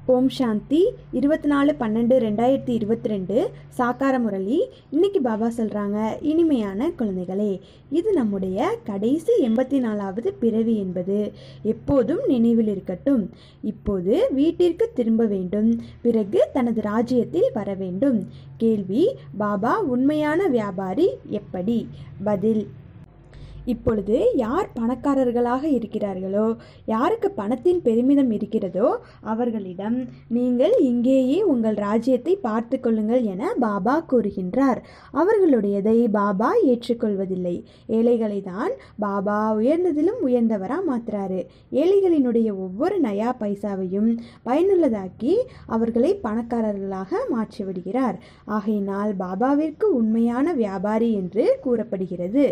ஓம் சாந்தி இருபத்தி நாலு பன்னெண்டு ரெண்டாயிரத்தி இருபத்தி ரெண்டு சாக்கார முரளி இன்னைக்கு பாபா சொல்கிறாங்க இனிமையான குழந்தைகளே இது நம்முடைய கடைசி எண்பத்தி நாலாவது பிறவி என்பது எப்போதும் நினைவில் இருக்கட்டும் இப்போது வீட்டிற்கு திரும்ப வேண்டும் பிறகு தனது ராஜ்யத்தில் வர வேண்டும் கேள்வி பாபா உண்மையான வியாபாரி எப்படி பதில் இப்பொழுது யார் பணக்காரர்களாக இருக்கிறார்களோ யாருக்கு பணத்தின் பெருமிதம் இருக்கிறதோ அவர்களிடம் நீங்கள் இங்கேயே உங்கள் ராஜ்யத்தை பார்த்து கொள்ளுங்கள் என பாபா கூறுகின்றார் அவர்களுடையதை பாபா ஏற்றுக்கொள்வதில்லை ஏழைகளை தான் பாபா உயர்ந்ததிலும் உயர்ந்தவரா மாத்துறாரு ஏழைகளினுடைய ஒவ்வொரு நயா பைசாவையும் பயனுள்ளதாக்கி அவர்களை பணக்காரர்களாக மாற்றிவிடுகிறார் ஆகையினால் பாபாவிற்கு உண்மையான வியாபாரி என்று கூறப்படுகிறது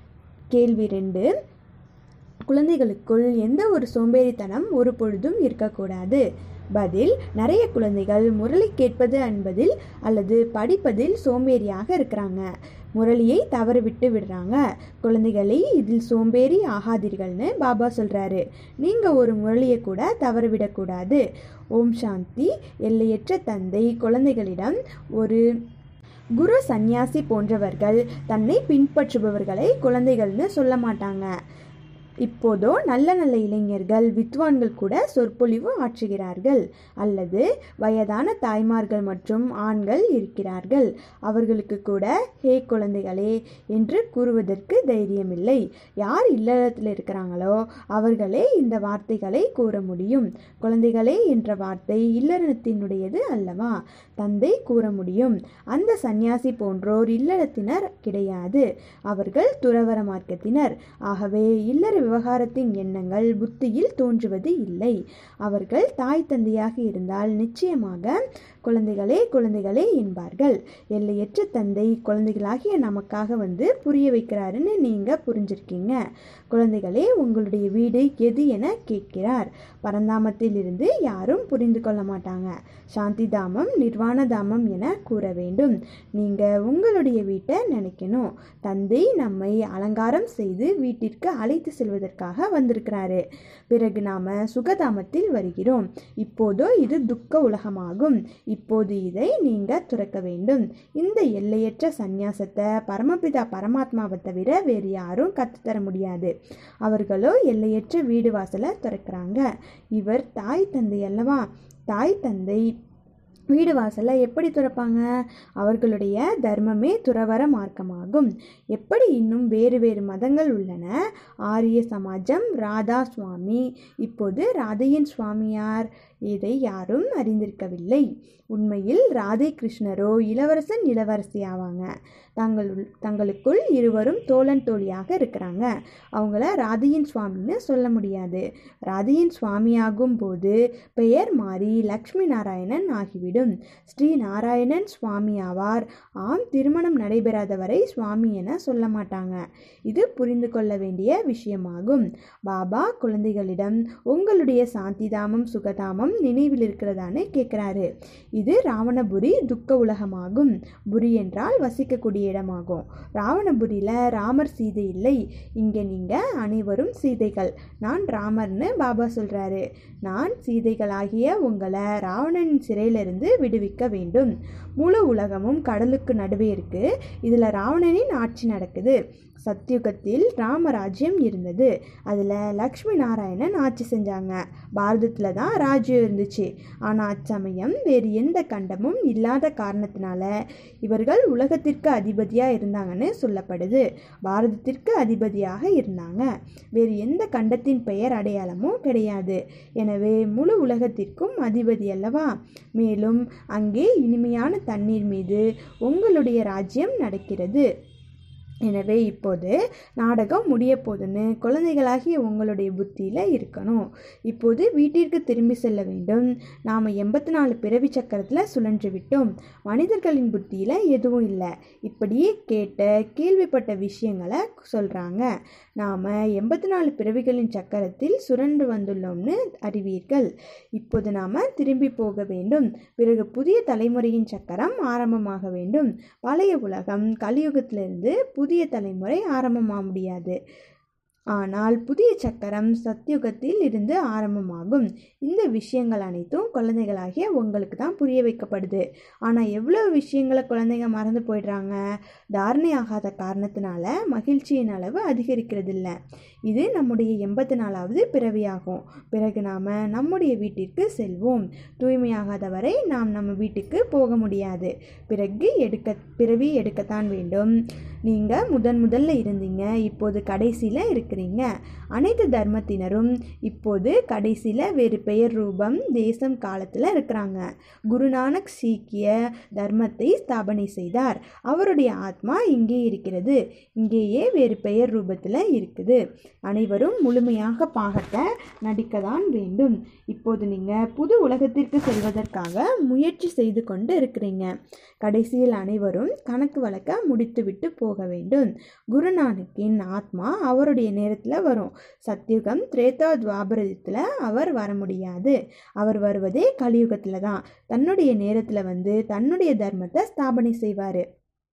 கேள்வி ரெண்டு குழந்தைகளுக்குள் எந்த ஒரு சோம்பேறித்தனம் ஒரு பொழுதும் இருக்கக்கூடாது பதில் நிறைய குழந்தைகள் முரளி கேட்பது என்பதில் அல்லது படிப்பதில் சோம்பேறியாக இருக்கிறாங்க முரளியை தவறவிட்டு விடுறாங்க குழந்தைகளை இதில் சோம்பேறி ஆகாதீர்கள்னு பாபா சொல்கிறாரு நீங்கள் ஒரு முரளியை கூட தவறவிடக்கூடாது ஓம் சாந்தி எல்லையற்ற தந்தை குழந்தைகளிடம் ஒரு குரு சந்நியாசி போன்றவர்கள் தன்னை பின்பற்றுபவர்களை குழந்தைகள்னு சொல்ல மாட்டாங்க இப்போதோ நல்ல நல்ல இளைஞர்கள் வித்வான்கள் கூட சொற்பொழிவு ஆற்றுகிறார்கள் அல்லது வயதான தாய்மார்கள் மற்றும் ஆண்கள் இருக்கிறார்கள் அவர்களுக்கு கூட ஹே குழந்தைகளே என்று கூறுவதற்கு தைரியமில்லை யார் இல்லறத்தில் இருக்கிறாங்களோ அவர்களே இந்த வார்த்தைகளை கூற முடியும் குழந்தைகளே என்ற வார்த்தை இல்லறத்தினுடையது அல்லவா தந்தை கூற முடியும் அந்த சந்நியாசி போன்றோர் இல்லறத்தினர் கிடையாது அவர்கள் துறவர மார்க்கத்தினர் ஆகவே இல்லற விவகாரத்தின் எண்ணங்கள் புத்தியில் தோன்றுவது இல்லை அவர்கள் தாய் தந்தையாக இருந்தால் நிச்சயமாக குழந்தைகளே குழந்தைகளே என்பார்கள் எல்லையற்ற தந்தை குழந்தைகளாகிய நமக்காக வந்து புரிய வைக்கிறாருன்னு நீங்கள் புரிஞ்சிருக்கீங்க குழந்தைகளே உங்களுடைய வீடு எது என கேட்கிறார் பரந்தாமத்தில் இருந்து யாரும் புரிந்து கொள்ள மாட்டாங்க சாந்தி தாமம் நிர்வாண தாமம் என கூற வேண்டும் நீங்கள் உங்களுடைய வீட்டை நினைக்கணும் தந்தை நம்மை அலங்காரம் செய்து வீட்டிற்கு அழைத்து செல்வதற்காக வந்திருக்கிறாரு பிறகு நாம சுகதாமத்தில் வருகிறோம் இப்போதோ இது துக்க உலகமாகும் இப்போது இதை நீங்க துறக்க வேண்டும் இந்த எல்லையற்ற சந்நியாசத்தை பரமபிதா பரமாத்மாவை தவிர வேறு யாரும் கற்றுத்தர முடியாது அவர்களோ எல்லையற்ற வீடு வாசலை திறக்கிறாங்க இவர் தாய் தந்தை அல்லவா தாய் தந்தை வீடு வாசலை எப்படி துறப்பாங்க அவர்களுடைய தர்மமே துறவர மார்க்கமாகும் எப்படி இன்னும் வேறு வேறு மதங்கள் உள்ளன ஆரிய சமாஜம் ராதா சுவாமி இப்போது ராதையின் சுவாமியார் இதை யாரும் அறிந்திருக்கவில்லை உண்மையில் ராதை கிருஷ்ணரோ இளவரசன் இளவரசி ஆவாங்க தங்கள் தங்களுக்குள் இருவரும் தோழன் தோழியாக இருக்கிறாங்க அவங்கள ராதையின் சுவாமின்னு சொல்ல முடியாது ராதையின் சுவாமியாகும் போது பெயர் மாறி லக்ஷ்மி நாராயணன் ஆகிவிடும் ஸ்ரீ நாராயணன் சுவாமி ஆவார் ஆம் திருமணம் நடைபெறாத வரை சுவாமி என சொல்ல மாட்டாங்க இது புரிந்து கொள்ள வேண்டிய விஷயமாகும் பாபா குழந்தைகளிடம் உங்களுடைய சாந்திதாமம் சுகதாமம் நினைவில் இருக்கிறதான்னு கேட்குறாரு இது ராவணபுரி துக்க உலகமாகும் புரி என்றால் வசிக்கக்கூடிய இடமாகும் ராவணபுரியில் ராமர் சீதை இல்லை இங்கே நீங்கள் அனைவரும் சீதைகள் நான் ராமர்னு பாபா சொல்கிறாரு நான் சீதைகளாகிய உங்களை ராவணனின் சிறையிலிருந்து விடுவிக்க வேண்டும் முழு உலகமும் கடலுக்கு நடுவே இருக்கு இதில் ராவணனின் ஆட்சி நடக்குது சத்யுகத்தில் ராமராஜ்யம் இருந்தது அதில் லக்ஷ்மி நாராயணன் ஆட்சி செஞ்சாங்க பாரதத்தில் தான் ராஜ்யம் இருந்துச்சு ஆனால் அச்சமயம் வேறு எந்த கண்டமும் இல்லாத காரணத்தினால இவர்கள் உலகத்திற்கு அதிபதியாக இருந்தாங்கன்னு சொல்லப்படுது பாரதத்திற்கு அதிபதியாக இருந்தாங்க வேறு எந்த கண்டத்தின் பெயர் அடையாளமும் கிடையாது எனவே முழு உலகத்திற்கும் அதிபதி அல்லவா மேலும் அங்கே இனிமையான தண்ணீர் மீது உங்களுடைய ராஜ்யம் நடக்கிறது எனவே இப்போது நாடகம் முடிய போதுன்னு குழந்தைகளாகிய உங்களுடைய புத்தியில் இருக்கணும் இப்போது வீட்டிற்கு திரும்பி செல்ல வேண்டும் நாம் எண்பத்தி நாலு பிறவி சக்கரத்தில் சுழன்று விட்டோம் மனிதர்களின் புத்தியில் எதுவும் இல்லை இப்படியே கேட்ட கேள்விப்பட்ட விஷயங்களை சொல்கிறாங்க நாம் எண்பத்தி நாலு பிறவிகளின் சக்கரத்தில் சுழன்று வந்துள்ளோம்னு அறிவீர்கள் இப்போது நாம் திரும்பி போக வேண்டும் பிறகு புதிய தலைமுறையின் சக்கரம் ஆரம்பமாக வேண்டும் பழைய உலகம் கலியுகத்திலிருந்து புதிய தலைமுறை ஆரம்பமாக முடியாது ஆனால் புதிய சக்கரம் சத்யுகத்தில் இருந்து ஆரம்பமாகும் இந்த விஷயங்கள் அனைத்தும் குழந்தைகளாகிய உங்களுக்கு தான் புரிய வைக்கப்படுது ஆனால் எவ்வளோ விஷயங்களை குழந்தைங்க மறந்து போயிடுறாங்க தாரணை ஆகாத காரணத்தினால மகிழ்ச்சியின் அளவு அதிகரிக்கிறது இல்லை இது நம்முடைய எண்பத்தி நாலாவது பிறவியாகும் பிறகு நாம் நம்முடைய வீட்டிற்கு செல்வோம் தூய்மையாகாத வரை நாம் நம்ம வீட்டுக்கு போக முடியாது பிறகு எடுக்க பிறவி எடுக்கத்தான் வேண்டும் நீங்கள் முதன் முதல்ல இருந்தீங்க இப்போது கடைசியில் இருக்கிறீங்க அனைத்து தர்மத்தினரும் இப்போது கடைசியில் வேறு பெயர் ரூபம் தேசம் காலத்தில் இருக்கிறாங்க குருநானக் சீக்கிய தர்மத்தை ஸ்தாபனை செய்தார் அவருடைய ஆத்மா இங்கே இருக்கிறது இங்கேயே வேறு பெயர் ரூபத்தில் இருக்குது அனைவரும் முழுமையாக பாகத்தை நடிக்க தான் வேண்டும் இப்போது நீங்கள் புது உலகத்திற்கு செல்வதற்காக முயற்சி செய்து கொண்டு இருக்கிறீங்க கடைசியில் அனைவரும் கணக்கு வழக்க முடித்துவிட்டு போக வேண்டும் குருநானக்கின் ஆத்மா அவருடைய நேரத்தில் வரும் சத்யுகம் திரேதா துவாபரத்தில் அவர் வர முடியாது அவர் வருவதே கலியுகத்தில் தான் தன்னுடைய நேரத்தில் வந்து தன்னுடைய தர்மத்தை ஸ்தாபனை செய்வார்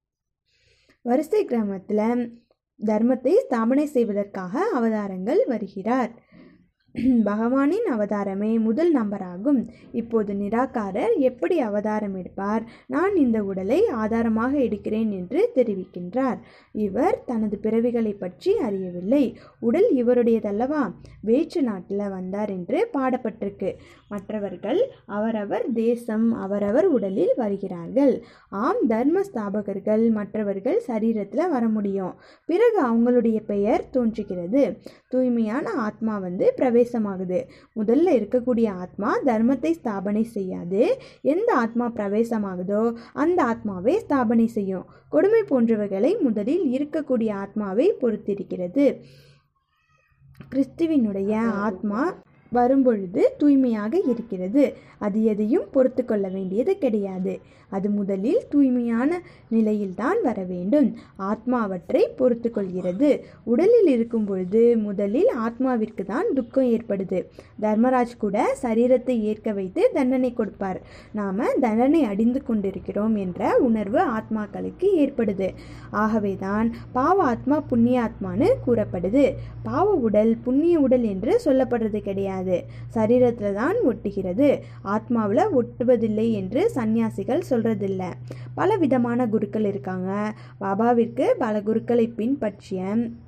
வரிசை கிராமத்தில் தர்மத்தை ஸ்தாபனை செய்வதற்காக அவதாரங்கள் வருகிறார் பகவானின் அவதாரமே முதல் நம்பராகும் இப்போது நிராகாரர் எப்படி அவதாரம் எடுப்பார் நான் இந்த உடலை ஆதாரமாக எடுக்கிறேன் என்று தெரிவிக்கின்றார் இவர் தனது பிறவிகளை பற்றி அறியவில்லை உடல் இவருடையதல்லவா வேற்று நாட்டில் வந்தார் என்று பாடப்பட்டிருக்கு மற்றவர்கள் அவரவர் தேசம் அவரவர் உடலில் வருகிறார்கள் ஆம் தர்ம ஸ்தாபகர்கள் மற்றவர்கள் சரீரத்தில் வர முடியும் பிறகு அவங்களுடைய பெயர் தோன்றுகிறது தூய்மையான ஆத்மா வந்து பிரவேசமாகுது முதல்ல இருக்கக்கூடிய ஆத்மா தர்மத்தை ஸ்தாபனை செய்யாது எந்த ஆத்மா பிரவேசமாகுதோ அந்த ஆத்மாவை ஸ்தாபனை செய்யும் கொடுமை போன்றவைகளை முதலில் இருக்கக்கூடிய ஆத்மாவை பொறுத்திருக்கிறது கிறிஸ்துவினுடைய ஆத்மா வரும்பொழுது தூய்மையாக இருக்கிறது அது எதையும் பொறுத்து கொள்ள வேண்டியது கிடையாது அது முதலில் தூய்மையான நிலையில்தான் வர வேண்டும் ஆத்மா அவற்றை பொறுத்து கொள்கிறது உடலில் இருக்கும் பொழுது முதலில் ஆத்மாவிற்கு தான் துக்கம் ஏற்படுது தர்மராஜ் கூட சரீரத்தை ஏற்க வைத்து தண்டனை கொடுப்பார் நாம் தண்டனை அடிந்து கொண்டிருக்கிறோம் என்ற உணர்வு ஆத்மாக்களுக்கு ஏற்படுது ஆகவே தான் பாவ ஆத்மா புண்ணிய ஆத்மான்னு கூறப்படுது பாவ உடல் புண்ணிய உடல் என்று சொல்லப்படுறது கிடையாது சரீரத்தில் தான் ஒட்டுகிறது ஆத்மாவில் ஒட்டுவதில்லை என்று சந்நியாசிகள் சொல்றதில்ல பல விதமான குருக்கள் இருக்காங்க பாபாவிற்கு பல குருக்களை பின்பற்றிய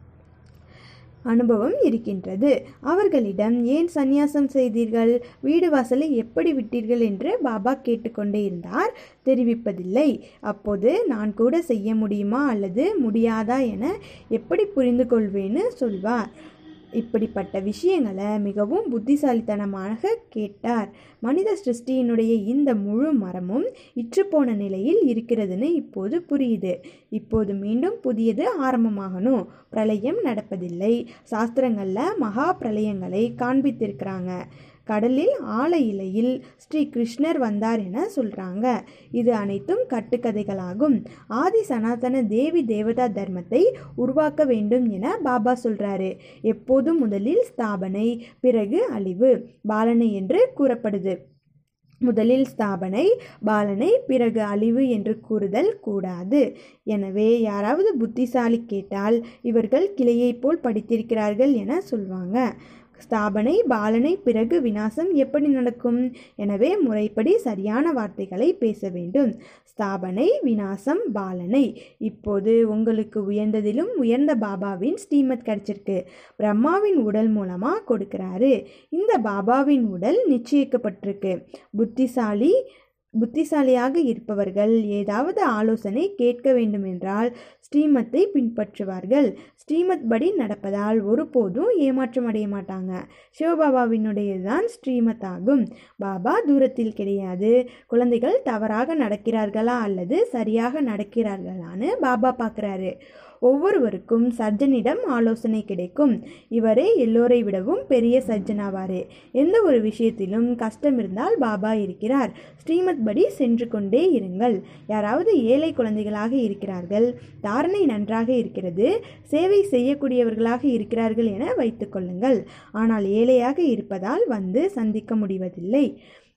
அனுபவம் இருக்கின்றது அவர்களிடம் ஏன் சந்நியாசம் செய்தீர்கள் வீடு வாசலை எப்படி விட்டீர்கள் என்று பாபா கேட்டுக்கொண்டே இருந்தார் தெரிவிப்பதில்லை அப்போது நான் கூட செய்ய முடியுமா அல்லது முடியாதா என எப்படி புரிந்து கொள்வேன்னு சொல்வார் இப்படிப்பட்ட விஷயங்களை மிகவும் புத்திசாலித்தனமாக கேட்டார் மனித சிருஷ்டியினுடைய இந்த முழு மரமும் இற்றுப்போன நிலையில் இருக்கிறதுன்னு இப்போது புரியுது இப்போது மீண்டும் புதியது ஆரம்பமாகணும் பிரளயம் நடப்பதில்லை சாஸ்திரங்களில் மகா பிரளயங்களை காண்பித்திருக்கிறாங்க கடலில் ஆழ இலையில் ஸ்ரீ கிருஷ்ணர் வந்தார் என சொல்கிறாங்க இது அனைத்தும் கட்டுக்கதைகளாகும் ஆதி சனாதன தேவி தேவதா தர்மத்தை உருவாக்க வேண்டும் என பாபா சொல்கிறாரு எப்போதும் முதலில் ஸ்தாபனை பிறகு அழிவு பாலனை என்று கூறப்படுது முதலில் ஸ்தாபனை பாலனை பிறகு அழிவு என்று கூறுதல் கூடாது எனவே யாராவது புத்திசாலி கேட்டால் இவர்கள் கிளையைப் போல் படித்திருக்கிறார்கள் என சொல்வாங்க ஸ்தாபனை பாலனை பிறகு வினாசம் எப்படி நடக்கும் எனவே முறைப்படி சரியான வார்த்தைகளை பேச வேண்டும் ஸ்தாபனை வினாசம் பாலனை இப்போது உங்களுக்கு உயர்ந்ததிலும் உயர்ந்த பாபாவின் ஸ்ரீமத் கிடைச்சிருக்கு பிரம்மாவின் உடல் மூலமாக கொடுக்குறாரு இந்த பாபாவின் உடல் நிச்சயிக்கப்பட்டிருக்கு புத்திசாலி புத்திசாலியாக இருப்பவர்கள் ஏதாவது ஆலோசனை கேட்க வேண்டுமென்றால் ஸ்ரீமத்தை பின்பற்றுவார்கள் ஸ்ரீமத் படி நடப்பதால் ஒருபோதும் ஏமாற்றம் அடைய மாட்டாங்க சிவபாபாவினுடையதுதான் ஸ்ரீமத் ஆகும் பாபா தூரத்தில் கிடையாது குழந்தைகள் தவறாக நடக்கிறார்களா அல்லது சரியாக நடக்கிறார்களான்னு பாபா பார்க்குறாரு ஒவ்வொருவருக்கும் சர்ஜனிடம் ஆலோசனை கிடைக்கும் இவரே எல்லோரை விடவும் பெரிய சர்ஜனாவாரு எந்த ஒரு விஷயத்திலும் கஷ்டம் இருந்தால் பாபா இருக்கிறார் ஸ்ரீமத் படி சென்று கொண்டே இருங்கள் யாராவது ஏழை குழந்தைகளாக இருக்கிறார்கள் தாரணை நன்றாக இருக்கிறது சேவை செய்யக்கூடியவர்களாக இருக்கிறார்கள் என வைத்துக்கொள்ளுங்கள் ஆனால் ஏழையாக இருப்பதால் வந்து சந்திக்க முடிவதில்லை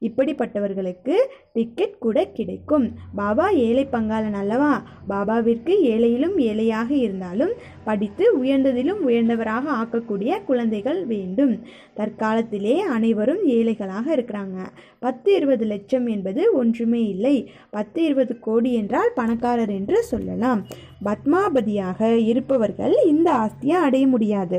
இப்படிப்பட்டவர்களுக்கு டிக்கெட் கூட கிடைக்கும் பாபா ஏழை பங்காளன் அல்லவா பாபாவிற்கு ஏழையிலும் ஏழையாக இருந்தாலும் படித்து உயர்ந்ததிலும் உயர்ந்தவராக ஆக்கக்கூடிய குழந்தைகள் வேண்டும் தற்காலத்திலே அனைவரும் ஏழைகளாக இருக்கிறாங்க பத்து இருபது லட்சம் என்பது ஒன்றுமே இல்லை பத்து இருபது கோடி என்றால் பணக்காரர் என்று சொல்லலாம் பத்மாபதியாக இருப்பவர்கள் இந்த ஆஸ்தியை அடைய முடியாது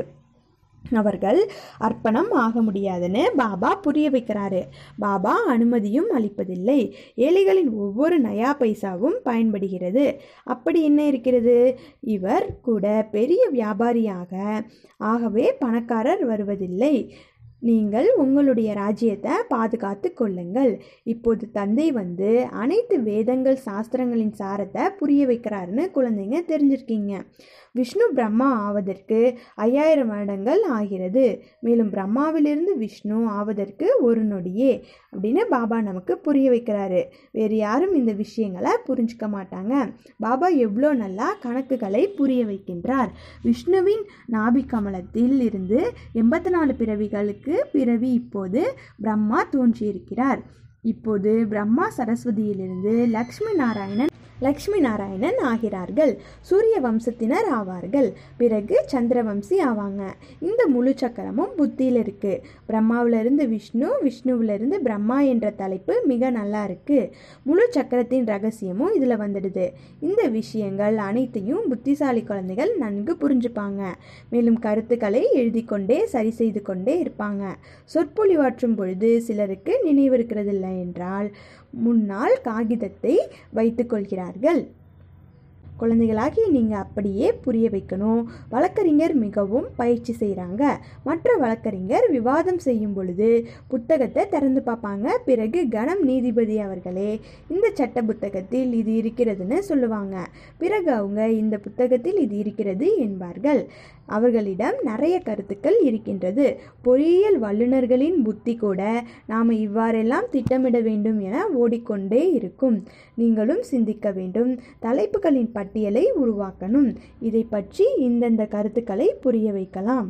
அவர்கள் அர்ப்பணம் ஆக முடியாதுன்னு பாபா புரிய வைக்கிறாரு பாபா அனுமதியும் அளிப்பதில்லை ஏழைகளின் ஒவ்வொரு நயா பைசாவும் பயன்படுகிறது அப்படி என்ன இருக்கிறது இவர் கூட பெரிய வியாபாரியாக ஆகவே பணக்காரர் வருவதில்லை நீங்கள் உங்களுடைய ராஜ்யத்தை பாதுகாத்து கொள்ளுங்கள் இப்போது தந்தை வந்து அனைத்து வேதங்கள் சாஸ்திரங்களின் சாரத்தை புரிய வைக்கிறாருன்னு குழந்தைங்க தெரிஞ்சிருக்கீங்க விஷ்ணு பிரம்மா ஆவதற்கு ஐயாயிரம் வருடங்கள் ஆகிறது மேலும் பிரம்மாவிலிருந்து விஷ்ணு ஆவதற்கு ஒரு நொடியே அப்படின்னு பாபா நமக்கு புரிய வைக்கிறாரு வேறு யாரும் இந்த விஷயங்களை புரிஞ்சுக்க மாட்டாங்க பாபா எவ்வளோ நல்லா கணக்குகளை புரிய வைக்கின்றார் விஷ்ணுவின் நாபி கமலத்தில் இருந்து எண்பத்தி நாலு பிறவிகளுக்கு பிறவி இப்போது பிரம்மா தோன்றியிருக்கிறார் இப்போது பிரம்மா சரஸ்வதியிலிருந்து லக்ஷ்மி நாராயணன் லக்ஷ்மி நாராயணன் ஆகிறார்கள் சூரிய வம்சத்தினர் ஆவார்கள் பிறகு சந்திரவம்சி ஆவாங்க இந்த முழு சக்கரமும் புத்தியில் இருக்கு பிரம்மாவிலிருந்து விஷ்ணு விஷ்ணுவிலிருந்து பிரம்மா என்ற தலைப்பு மிக நல்லா இருக்கு முழு சக்கரத்தின் ரகசியமும் இதில் வந்துடுது இந்த விஷயங்கள் அனைத்தையும் புத்திசாலி குழந்தைகள் நன்கு புரிஞ்சுப்பாங்க மேலும் கருத்துக்களை எழுதி கொண்டே சரி செய்து கொண்டே இருப்பாங்க சொற்பொழிவாற்றும் பொழுது சிலருக்கு நினைவிருக்கிறதில்லை என்றால் முன்னால் காகிதத்தை வைத்துக்கொள்கிறார்கள் குழந்தைகளாகிய நீங்கள் அப்படியே புரிய வைக்கணும் வழக்கறிஞர் மிகவும் பயிற்சி செய்கிறாங்க மற்ற வழக்கறிஞர் விவாதம் செய்யும் பொழுது புத்தகத்தை திறந்து பார்ப்பாங்க பிறகு கணம் நீதிபதி அவர்களே இந்த சட்ட புத்தகத்தில் இது இருக்கிறதுன்னு சொல்லுவாங்க பிறகு அவங்க இந்த புத்தகத்தில் இது இருக்கிறது என்பார்கள் அவர்களிடம் நிறைய கருத்துக்கள் இருக்கின்றது பொறியியல் வல்லுநர்களின் புத்தி கூட நாம் இவ்வாறெல்லாம் திட்டமிட வேண்டும் என ஓடிக்கொண்டே இருக்கும் நீங்களும் சிந்திக்க வேண்டும் தலைப்புகளின் பட்டியலை உருவாக்கணும் இதை பற்றி இந்தந்த கருத்துக்களை புரிய வைக்கலாம்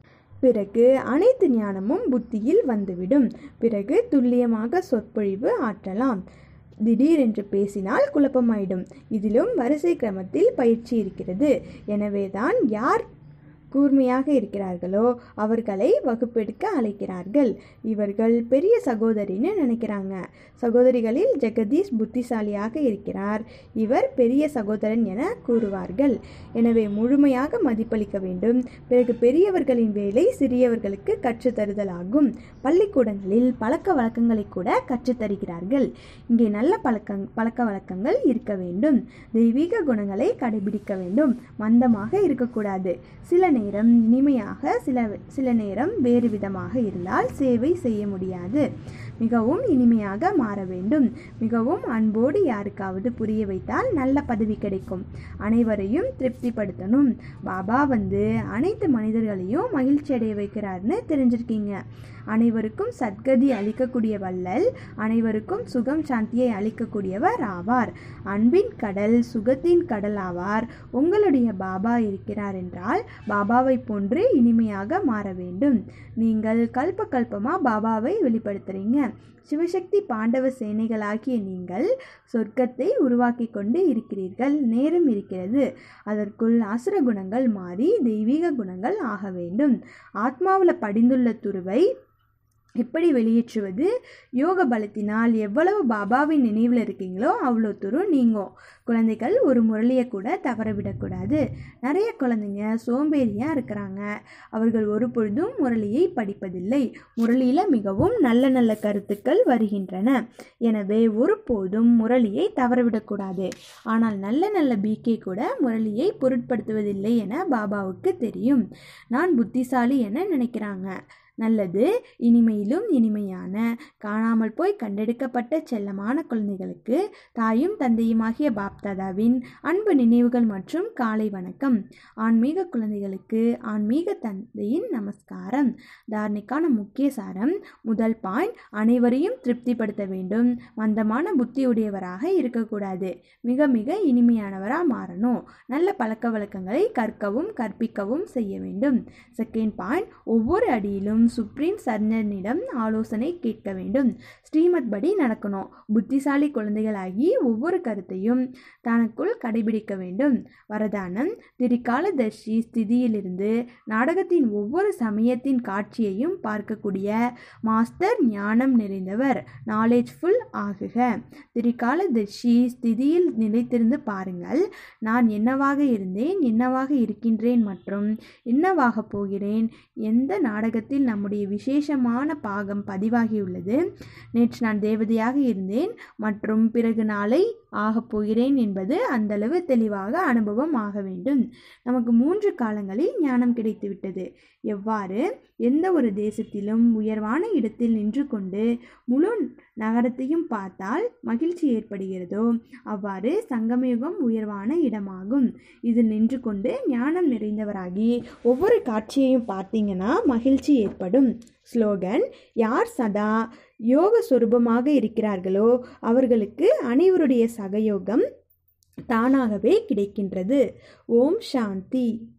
பிறகு அனைத்து ஞானமும் புத்தியில் வந்துவிடும் பிறகு துல்லியமாக சொற்பொழிவு ஆற்றலாம் திடீரென்று பேசினால் குழப்பமாயிடும் இதிலும் வரிசை கிரமத்தில் பயிற்சி இருக்கிறது எனவேதான் யார் கூர்மையாக இருக்கிறார்களோ அவர்களை வகுப்பெடுக்க அழைக்கிறார்கள் இவர்கள் பெரிய சகோதரின்னு நினைக்கிறாங்க சகோதரிகளில் ஜெகதீஷ் புத்திசாலியாக இருக்கிறார் இவர் பெரிய சகோதரன் என கூறுவார்கள் எனவே முழுமையாக மதிப்பளிக்க வேண்டும் பிறகு பெரியவர்களின் வேலை சிறியவர்களுக்கு கற்றுத்தருதலாகும் பள்ளிக்கூடங்களில் பழக்க வழக்கங்களை கூட கற்றுத்தருகிறார்கள் இங்கே நல்ல பழக்க பழக்க வழக்கங்கள் இருக்க வேண்டும் தெய்வீக குணங்களை கடைபிடிக்க வேண்டும் மந்தமாக இருக்கக்கூடாது சில நேரம் இனிமையாக சில சில நேரம் வேறு விதமாக இருந்தால் சேவை செய்ய முடியாது மிகவும் இனிமையாக மாற வேண்டும் மிகவும் அன்போடு யாருக்காவது புரிய வைத்தால் நல்ல பதவி கிடைக்கும் அனைவரையும் திருப்திப்படுத்தணும் பாபா வந்து அனைத்து மனிதர்களையும் மகிழ்ச்சி அடைய வைக்கிறார்னு தெரிஞ்சிருக்கீங்க அனைவருக்கும் சத்கதி அளிக்கக்கூடிய வள்ளல் அனைவருக்கும் சுகம் சாந்தியை அளிக்கக்கூடியவர் ஆவார் அன்பின் கடல் சுகத்தின் கடல் ஆவார் உங்களுடைய பாபா இருக்கிறார் என்றால் பாபாவை போன்று இனிமையாக மாற வேண்டும் நீங்கள் கல்ப கல்பமா பாபாவை வெளிப்படுத்துறீங்க சிவசக்தி பாண்டவ சேனைகளாகிய நீங்கள் சொர்க்கத்தை உருவாக்கி கொண்டு இருக்கிறீர்கள் நேரம் இருக்கிறது அதற்குள் அசுர குணங்கள் மாறி தெய்வீக குணங்கள் ஆக வேண்டும் ஆத்மாவில் படிந்துள்ள துருவை எப்படி வெளியேற்றுவது யோக பலத்தினால் எவ்வளவு பாபாவின் நினைவில் இருக்கீங்களோ அவ்வளோ தூரம் நீங்கும் குழந்தைகள் ஒரு முரளியை கூட தவறவிடக்கூடாது நிறைய குழந்தைங்க சோம்பேறியாக இருக்கிறாங்க அவர்கள் ஒரு பொழுதும் முரளியை படிப்பதில்லை முரளியில் மிகவும் நல்ல நல்ல கருத்துக்கள் வருகின்றன எனவே ஒருபோதும் முரளியை தவறவிடக்கூடாது ஆனால் நல்ல நல்ல பிகே கூட முரளியை பொருட்படுத்துவதில்லை என பாபாவுக்கு தெரியும் நான் புத்திசாலி என நினைக்கிறாங்க நல்லது இனிமையிலும் இனிமையான காணாமல் போய் கண்டெடுக்கப்பட்ட செல்லமான குழந்தைகளுக்கு தாயும் தந்தையுமாகிய பாப்தாதாவின் அன்பு நினைவுகள் மற்றும் காலை வணக்கம் ஆன்மீக குழந்தைகளுக்கு ஆன்மீக தந்தையின் நமஸ்காரம் தாரணைக்கான முக்கிய சாரம் முதல் பாயிண்ட் அனைவரையும் திருப்திப்படுத்த வேண்டும் மந்தமான புத்தியுடையவராக இருக்கக்கூடாது மிக மிக இனிமையானவராக மாறணும் நல்ல பழக்க வழக்கங்களை கற்கவும் கற்பிக்கவும் செய்ய வேண்டும் செகண்ட் பாயிண்ட் ஒவ்வொரு அடியிலும் உன் சுப்ரீம் சர்ஜனிடம் ஆலோசனை கேட்க வேண்டும் ஸ்ரீமத் படி நடக்கணும் புத்திசாலி குழந்தைகளாகி ஒவ்வொரு கருத்தையும் தனக்குள் கடைபிடிக்க வேண்டும் வரதானம் திரிகாலதர்ஷி ஸ்திதியிலிருந்து நாடகத்தின் ஒவ்வொரு சமயத்தின் காட்சியையும் பார்க்கக்கூடிய மாஸ்டர் ஞானம் நிறைந்தவர் நாலேஜ்ஃபுல் ஆகுக திரிகாலதர்ஷி ஸ்திதியில் நிலைத்திருந்து பாருங்கள் நான் என்னவாக இருந்தேன் என்னவாக இருக்கின்றேன் மற்றும் என்னவாக போகிறேன் எந்த நாடகத்தில் நம்முடைய விசேஷமான பாகம் பதிவாகியுள்ளது நேற்று நான் தேவதையாக இருந்தேன் மற்றும் பிறகு நாளை ஆகப் போகிறேன் என்பது அந்தளவு தெளிவாக அனுபவம் ஆக வேண்டும் நமக்கு மூன்று காலங்களில் ஞானம் கிடைத்துவிட்டது எவ்வாறு எந்த ஒரு தேசத்திலும் உயர்வான இடத்தில் நின்று கொண்டு முழு நகரத்தையும் பார்த்தால் மகிழ்ச்சி ஏற்படுகிறதோ அவ்வாறு சங்கமயுகம் உயர்வான இடமாகும் இதில் நின்று கொண்டு ஞானம் நிறைந்தவராகி ஒவ்வொரு காட்சியையும் பார்த்தீங்கன்னா மகிழ்ச்சி ஏற்படும் ஸ்லோகன் யார் சதா யோக சொரூபமாக இருக்கிறார்களோ அவர்களுக்கு அனைவருடைய சகயோகம் தானாகவே கிடைக்கின்றது ஓம் சாந்தி